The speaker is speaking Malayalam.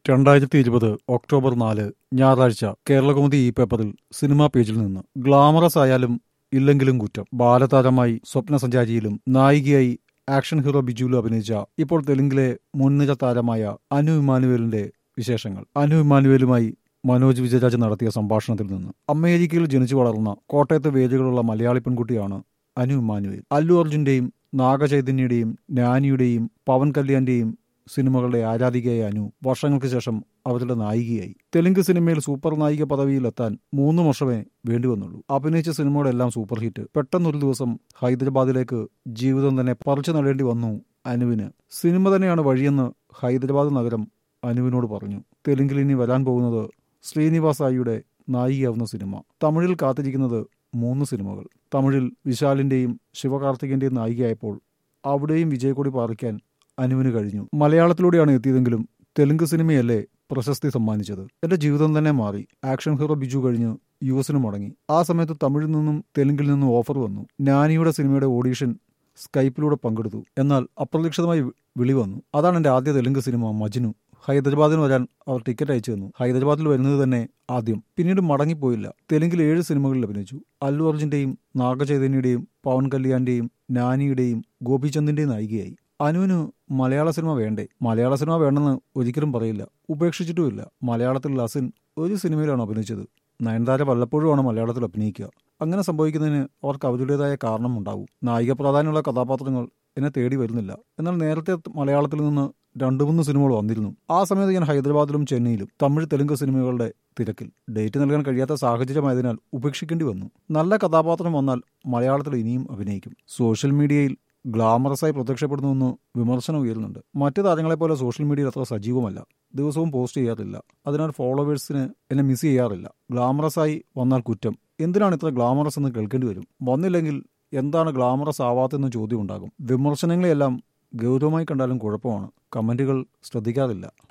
രണ്ടായിരത്തി ഇരുപത് ഒക്ടോബർ നാല് ഞായറാഴ്ച കേരളകൗമുദി ഈ പേപ്പറിൽ സിനിമാ പേജിൽ നിന്ന് ഗ്ലാമറസ് ആയാലും ഇല്ലെങ്കിലും കുറ്റം ബാലതാരമായി സ്വപ്നസഞ്ചാരിയിലും നായികയായി ആക്ഷൻ ഹീറോ ബിജുവിലും അഭിനയിച്ച ഇപ്പോൾ തെലുങ്കിലെ മുൻനിര താരമായ അനു ഇമാനുവേലിന്റെ വിശേഷങ്ങൾ അനു ഇമാനുവേലുമായി മനോജ് വിജയരാജ് നടത്തിയ സംഭാഷണത്തിൽ നിന്ന് അമേരിക്കയിൽ ജനിച്ചു വളർന്ന കോട്ടയത്ത് വേരുകളുള്ള മലയാളി പെൺകുട്ടിയാണ് അനു ഇമാനുവേൽ അല്ലു അർജുന്റെയും നാഗചൈതന്യയുടെയും നാനിയുടെയും പവൻ കല്യാന്റെയും സിനിമകളുടെ ആരാധികയായ അനു വർഷങ്ങൾക്ക് ശേഷം അവരുടെ നായികയായി തെലുങ്ക് സിനിമയിൽ സൂപ്പർ നായിക പദവിയിലെത്താൻ മൂന്ന് വർഷമേ വേണ്ടിവന്നുള്ളൂ അഭിനയിച്ച സിനിമകളെല്ലാം സൂപ്പർ ഹിറ്റ് പെട്ടെന്നൊരു ദിവസം ഹൈദരാബാദിലേക്ക് ജീവിതം തന്നെ പറിച്ചു നടേണ്ടി വന്നു അനുവിന് സിനിമ തന്നെയാണ് വഴിയെന്ന് ഹൈദരാബാദ് നഗരം അനുവിനോട് പറഞ്ഞു തെലുങ്കിൽ ഇനി വരാൻ പോകുന്നത് ശ്രീനിവാസ് ആയിയുടെ നായികയാവുന്ന സിനിമ തമിഴിൽ കാത്തിരിക്കുന്നത് മൂന്ന് സിനിമകൾ തമിഴിൽ വിശാലിന്റെയും ശിവകാർത്തികന്റെയും നായികയായപ്പോൾ അവിടെയും വിജയക്കൊടി പാറിക്കാൻ അനുവിന് കഴിഞ്ഞു മലയാളത്തിലൂടെയാണ് എത്തിയതെങ്കിലും തെലുങ്ക് സിനിമയല്ലേ പ്രശസ്തി സമ്മാനിച്ചത് എന്റെ ജീവിതം തന്നെ മാറി ആക്ഷൻ ഹീറോ ബിജു കഴിഞ്ഞ് യു എസിന് മടങ്ങി ആ സമയത്ത് തമിഴിൽ നിന്നും തെലുങ്കിൽ നിന്നും ഓഫർ വന്നു നാനിയുടെ സിനിമയുടെ ഓഡീഷൻ സ്കൈപ്പിലൂടെ പങ്കെടുത്തു എന്നാൽ അപ്രതീക്ഷിതമായി വിളി വന്നു അതാണ് എന്റെ ആദ്യ തെലുങ്ക് സിനിമ മജ്നു ഹൈദരാബാദിന് വരാൻ അവർ ടിക്കറ്റ് അയച്ചു തന്നു ഹൈദരാബാദിൽ വരുന്നത് തന്നെ ആദ്യം പിന്നീട് മടങ്ങിപ്പോയില്ല തെലുങ്കിൽ ഏഴ് സിനിമകളിൽ അഭിനയിച്ചു അല്ലു അർജുന്റെയും നാഗചൈതന്യയുടെയും പവൻ കല്യാന്റെയും നാനിയുടെയും ഗോപിചന്ദിന്റെയും നായികയായി അനുവിന് മലയാള സിനിമ വേണ്ടേ മലയാള സിനിമ വേണ്ടെന്ന് ഒരിക്കലും പറയില്ല ഉപേക്ഷിച്ചിട്ടുമില്ല മലയാളത്തിൽ അസിൻ ഒരു സിനിമയിലാണ് അഭിനയിച്ചത് നയൻതാര വല്ലപ്പോഴുമാണ് മലയാളത്തിൽ അഭിനയിക്കുക അങ്ങനെ സംഭവിക്കുന്നതിന് അവർക്ക് അവരുടേതായ കാരണം ഉണ്ടാവും നായിക പ്രാധാന്യമുള്ള കഥാപാത്രങ്ങൾ എന്നെ തേടി വരുന്നില്ല എന്നാൽ നേരത്തെ മലയാളത്തിൽ നിന്ന് രണ്ടു മൂന്ന് സിനിമകൾ വന്നിരുന്നു ആ സമയത്ത് ഞാൻ ഹൈദരാബാദിലും ചെന്നൈയിലും തമിഴ് തെലുങ്ക് സിനിമകളുടെ തിരക്കിൽ ഡേറ്റ് നൽകാൻ കഴിയാത്ത സാഹചര്യമായതിനാൽ ഉപേക്ഷിക്കേണ്ടി വന്നു നല്ല കഥാപാത്രം വന്നാൽ മലയാളത്തിൽ ഇനിയും അഭിനയിക്കും സോഷ്യൽ മീഡിയയിൽ ഗ്ലാമറസായി പ്രത്യക്ഷപ്പെടുന്നുവെന്ന് വിമർശനം ഉയരുന്നുണ്ട് മറ്റു താരങ്ങളെപ്പോലെ സോഷ്യൽ മീഡിയയിൽ അത്ര സജീവമല്ല ദിവസവും പോസ്റ്റ് ചെയ്യാറില്ല അതിനാൽ ഫോളോവേഴ്സിന് എന്നെ മിസ് ചെയ്യാറില്ല ഗ്ലാമറസായി വന്നാൽ കുറ്റം എന്തിനാണ് ഇത്ര ഗ്ലാമറസ് എന്ന് കേൾക്കേണ്ടി വരും വന്നില്ലെങ്കിൽ എന്താണ് ഗ്ലാമറസ് ആവാത്തെന്ന് ചോദ്യം ഉണ്ടാകും വിമർശനങ്ങളെയെല്ലാം ഗൗരവമായി കണ്ടാലും കുഴപ്പമാണ് കമന്റുകൾ ശ്രദ്ധിക്കാറില്ല